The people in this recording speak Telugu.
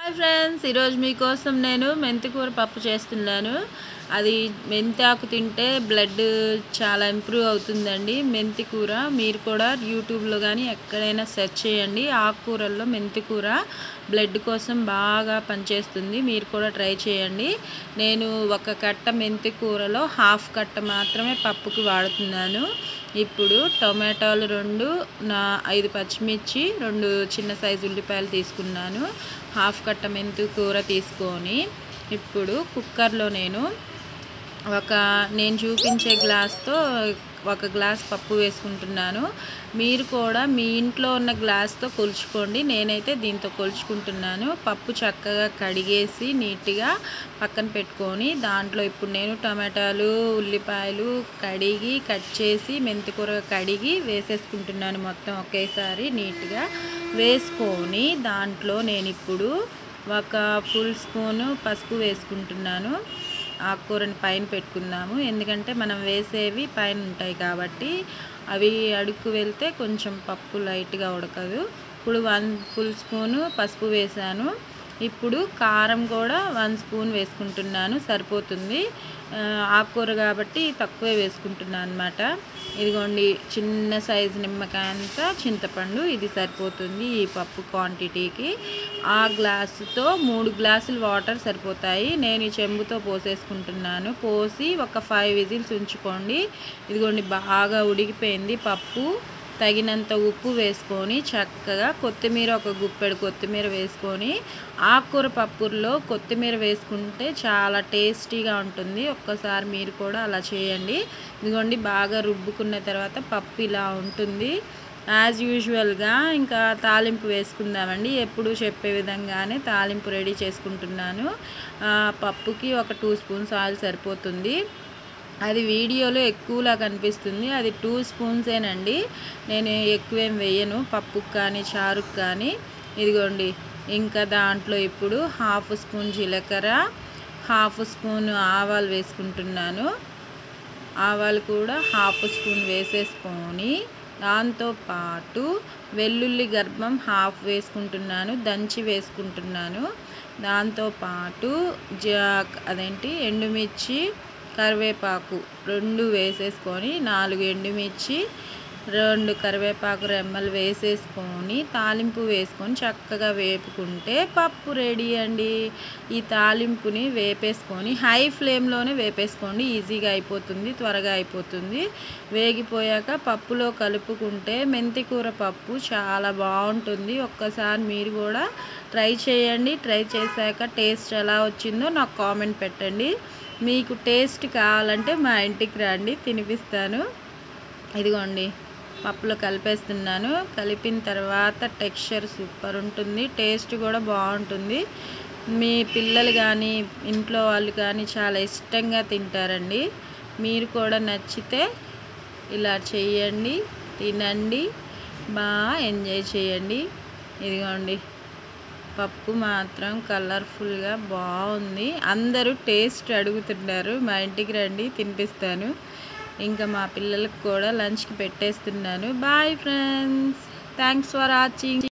హాయ్ ఫ్రెండ్స్ ఈరోజు మీకోసం నేను మెంతికూర పప్పు చేస్తున్నాను అది మెంతాకు తింటే బ్లడ్ చాలా ఇంప్రూవ్ అవుతుందండి మెంతికూర మీరు కూడా యూట్యూబ్లో కానీ ఎక్కడైనా సెర్చ్ చేయండి ఆకుకూరల్లో మెంతికూర బ్లడ్ కోసం బాగా పనిచేస్తుంది మీరు కూడా ట్రై చేయండి నేను ఒక కట్ట మెంతికూరలో హాఫ్ కట్ట మాత్రమే పప్పుకి వాడుతున్నాను ఇప్పుడు టొమాటోలు రెండు నా ఐదు పచ్చిమిర్చి రెండు చిన్న సైజు ఉల్లిపాయలు తీసుకున్నాను హాఫ్ కట్ట మెంతు కూర తీసుకొని ఇప్పుడు కుక్కర్లో నేను ఒక నేను చూపించే గ్లాస్తో ఒక గ్లాస్ పప్పు వేసుకుంటున్నాను మీరు కూడా మీ ఇంట్లో ఉన్న గ్లాస్తో కొలుచుకోండి నేనైతే దీంతో కొలుచుకుంటున్నాను పప్పు చక్కగా కడిగేసి నీట్గా పక్కన పెట్టుకొని దాంట్లో ఇప్పుడు నేను టమాటాలు ఉల్లిపాయలు కడిగి కట్ చేసి మెంతికూర కడిగి వేసేసుకుంటున్నాను మొత్తం ఒకేసారి నీట్గా వేసుకొని దాంట్లో నేను ఇప్పుడు ఒక ఫుల్ స్పూను పసుపు వేసుకుంటున్నాను ఆకుకూరని పైన పెట్టుకుందాము ఎందుకంటే మనం వేసేవి పైన ఉంటాయి కాబట్టి అవి అడుక్కు వెళ్తే కొంచెం పప్పు లైట్గా ఉడకదు ఇప్పుడు వన్ ఫుల్ స్పూను పసుపు వేసాను ఇప్పుడు కారం కూడా వన్ స్పూన్ వేసుకుంటున్నాను సరిపోతుంది ఆకుకూర కాబట్టి తక్కువే వేసుకుంటున్నాను అనమాట ఇదిగోండి చిన్న సైజు నిమ్మకాయ అంతా చింతపండు ఇది సరిపోతుంది ఈ పప్పు క్వాంటిటీకి ఆ గ్లాసుతో మూడు గ్లాసులు వాటర్ సరిపోతాయి నేను ఈ చెంబుతో పోసేసుకుంటున్నాను పోసి ఒక ఫైవ్ విజిల్స్ ఉంచుకోండి ఇదిగోండి బాగా ఉడికిపోయింది పప్పు తగినంత ఉప్పు వేసుకొని చక్కగా కొత్తిమీర ఒక గుప్పెడు కొత్తిమీర వేసుకొని ఆకుకూర పప్పుల్లో కొత్తిమీర వేసుకుంటే చాలా టేస్టీగా ఉంటుంది ఒక్కసారి మీరు కూడా అలా చేయండి ఇదిగోండి బాగా రుబ్బుకున్న తర్వాత పప్పు ఇలా ఉంటుంది యాజ్ యూజువల్గా ఇంకా తాలింపు వేసుకుందామండి ఎప్పుడు చెప్పే విధంగానే తాలింపు రెడీ చేసుకుంటున్నాను పప్పుకి ఒక టూ స్పూన్స్ ఆయిల్ సరిపోతుంది అది వీడియోలో ఎక్కువలా కనిపిస్తుంది అది టూ స్పూన్సేనండి నేను ఎక్కువేం వేయను పప్పుకు కానీ చారుకు కానీ ఇదిగోండి ఇంకా దాంట్లో ఇప్పుడు హాఫ్ స్పూన్ జీలకర్ర హాఫ్ స్పూన్ ఆవాలు వేసుకుంటున్నాను ఆవాలు కూడా హాఫ్ స్పూన్ వేసేసుకొని దాంతో పాటు వెల్లుల్లి గర్భం హాఫ్ వేసుకుంటున్నాను దంచి వేసుకుంటున్నాను దాంతోపాటు జా అదేంటి ఎండుమిర్చి కరివేపాకు రెండు వేసేసుకొని నాలుగు ఎండుమిర్చి రెండు కరివేపాకు రెమ్మలు వేసేసుకొని తాలింపు వేసుకొని చక్కగా వేపుకుంటే పప్పు రెడీ అండి ఈ తాలింపుని వేపేసుకొని హై ఫ్లేమ్లోనే వేపేసుకోండి ఈజీగా అయిపోతుంది త్వరగా అయిపోతుంది వేగిపోయాక పప్పులో కలుపుకుంటే మెంతికూర పప్పు చాలా బాగుంటుంది ఒక్కసారి మీరు కూడా ట్రై చేయండి ట్రై చేశాక టేస్ట్ ఎలా వచ్చిందో నాకు కామెంట్ పెట్టండి మీకు టేస్ట్ కావాలంటే మా ఇంటికి రండి తినిపిస్తాను ఇదిగోండి పప్పులో కలిపేస్తున్నాను కలిపిన తర్వాత టెక్స్చర్ సూపర్ ఉంటుంది టేస్ట్ కూడా బాగుంటుంది మీ పిల్లలు కానీ ఇంట్లో వాళ్ళు కానీ చాలా ఇష్టంగా తింటారండి మీరు కూడా నచ్చితే ఇలా చేయండి తినండి బాగా ఎంజాయ్ చేయండి ఇదిగోండి పప్పు మాత్రం కలర్ఫుల్గా బాగుంది అందరూ టేస్ట్ అడుగుతున్నారు మా ఇంటికి రండి తినిపిస్తాను ఇంకా మా పిల్లలకు కూడా లంచ్కి పెట్టేస్తున్నాను bye friends thanks for watching